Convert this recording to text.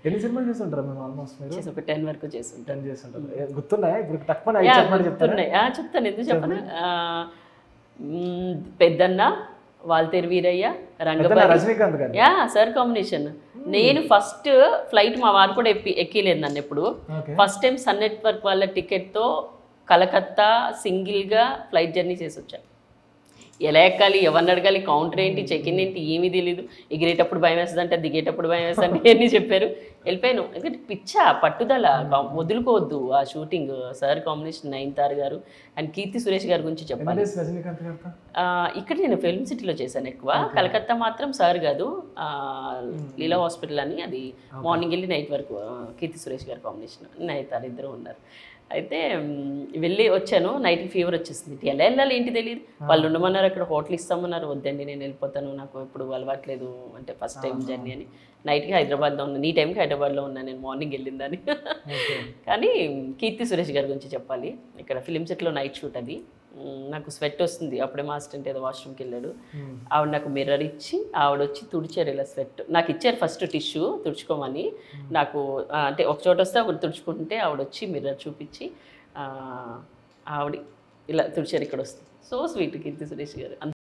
ఎన్ని సినిమాలు చేస్తుంటారు మేము ఆల్మోస్ట్ మీరు చేసి ఒక టెన్ వరకు చేస్తుంటాను టెన్ చేస్తుంటారు ఏ, గుర్తున్నాయా ఇప్పుడు తక్కువ ఐదు యా, చెప్పమని చెప్తారా గుర్తున్నాయి. ఆ, చెప్తాను ఎందుకు చెప్పను ఆ, మ్, పెద్దన్న వాల్తేరు వీరయ్య పెద్దన్న రంగపల్లి రజనీకాంత్ గారు యా సార్ కాంబినేషన్ నేను ఫస్ట్ ఫ్లైట్ మా వారు కూడా ఎక్కి ఎక్కిలేదు నన్ను ఎప్పుడు okay first time Sun Network వాళ్ళ టికెట్తో కలకత్తా సింగిల్గా ఫ్లైట్ జర్నీ చేసి వచ్చాను ఎలా ఎక్కాలి ఎవరిని అడగాలి కౌంటర్ ఏంటి చెక్ ఇన్ ఏంటి ఏమీ తెలియదు ఎగిరేటప్పుడు భయం వేస్తుంది అంటే దిగేటప్పుడు భయం వేస్తుంది అంటే అన్నీ చెప్పారు వెళ్ళిపోయాను ఎందుకంటే పిచ్చా పట్టుదల కా- వదులుకోవద్దు ఆ షూటింగ్ సార్ కాంబినేషన్ నయన్తార్ గారు అండ్ కీర్తి సురేష్ గారి గురించి ఎన్ని చెప్పాలి డేస్ రజనీకాంత్ గారితో ఆ, ఇక్కడ నేను ఫిల్మ్ సిటీలో చేశాను ఎక్కువ కలకత్తా మాత్రం సార్ కాదు ఆ, లీలా హాస్పిటల్ అని అది మార్నింగ్ వెళ్ళి నైట్ వరకు ఆ, కీర్తి సురేష్ గారి కాంబినేషన్ నైతారు ఇద్దరు ఉన్నారు అయితే మ్, వెళ్ళి వచ్చాను నైట్ ఫీవర్ వచ్చేసింది ఎలా వెళ్ళాలి ఏంటి తెలియదు వాళ్ళు ఉండమన్నారు అక్కడ హోటల్ ఇస్తామన్నారు వద్దండి నేను వెళ్ళిపోతాను నాకు ఇప్పుడు అలవాట్లేదు అంటే ఫస్ట్ టైం జర్నీ అని నైట్కి హైదరాబాద్లో ఉన్నాను ఈ టైంకి హైదరాబాద్లో ఉన్నాను నేను మార్నింగ్ వెళ్ళిందని ఓకే కానీ కీర్తి సురేష్ గారి గురించి చెప్పాలి ఇక్కడ ఫిలిం సెట్లో నైట్ షూట్ అది మ్, నాకు స్వెట్ వస్తుంది అప్పుడే మా అసిస్టెంట్ ఏదో వాష్రూమ్కి వెళ్ళాడు ఆవిడ నాకు మిర్రర్ ఇచ్చి ఆవిడ వచ్చి తుడిచారు ఇలా స్వెట్ నాకు ఇచ్చారు ఫస్ట్ టిష్యూ తుడుచుకోమని నాకు ఆ, అంటే ఒక చోట వస్తే ఒకటి తుడుచుకుంటుంటే ఆవిడ వచ్చి మిర్రర్ చూపించి ఆ, ఆవిడ ఇలా తుడిచారు ఇక్కడ వస్తుంది సో స్వీట్ కీర్తి సురేష్ గారు